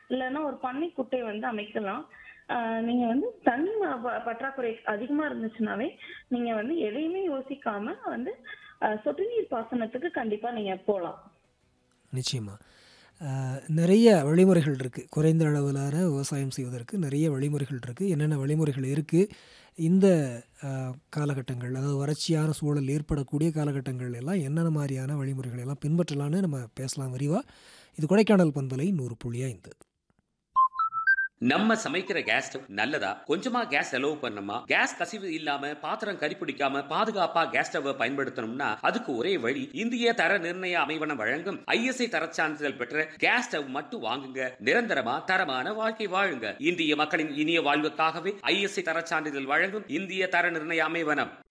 இல்லைன்னா ஒரு பண்ணை குட்டை வந்து அமைக்கலாம் ஆஹ் நீங்க வந்து தண்ணி ம- ப- பற்றாக்குறை அதிகமா இருந்துச்சுனாவே நீங்க வந்து எதையுமே யோசிக்காம வந்து ஆஹ் சொட்டு நீர் பாசனத்துக்கு கண்டிப்பா நீங்க போலாம் நிச்சயமா அஹ், நிறைய வழிமுறைகள் இருக்குது குறைந்த அளவிலான விவசாயம் செய்வதற்கு நிறைய வழிமுறைகள் இருக்குது என்னென்ன வழிமுறைகள் இருக்குது இந்த அஹ், காலகட்டங்கள் அதாவது வறட்சியான சூழல் ஏற்படக்கூடிய காலகட்டங்கள் எல்லாம் என்னென்ன மாதிரியான வழிமுறைகள் எல்லாம் பின்பற்றலான்னு நம்ம பேசலாம் விரிவாக இது கொடைக்கானல் பண்பலை நூறு புள்ளி ஐந்து நம்ம சமைக்கிற கேஸ் ஸ்டவ் நல்லதா கொஞ்சமா கேஸ் செலவு பண்ணணுமா கேஸ் கசிவு இல்லாம பாத்திரம் கரிப்பிடிக்காம பாதுகாப்பா கேஸ் ஸ்டவ் பயன்படுத்தணும்னா அதுக்கு ஒரே வழி இந்திய தர நிர்ணய அமைவனம் வழங்கும் ஐஎஸ்ஐ தரச் சான்றிதழ் பெற்ற கேஸ் ஸ்டவ் மட்டும் வாங்குங்க நிரந்தரமா தரமான வாழ்க்கை வாழுங்க இந்திய மக்களின் இனிய வாழ்வுக்காகவே ஐஎஸ்ஐ தரச் சான்றிதழ் வழங்கும் இந்திய தர நிர்ணய அமைவனம்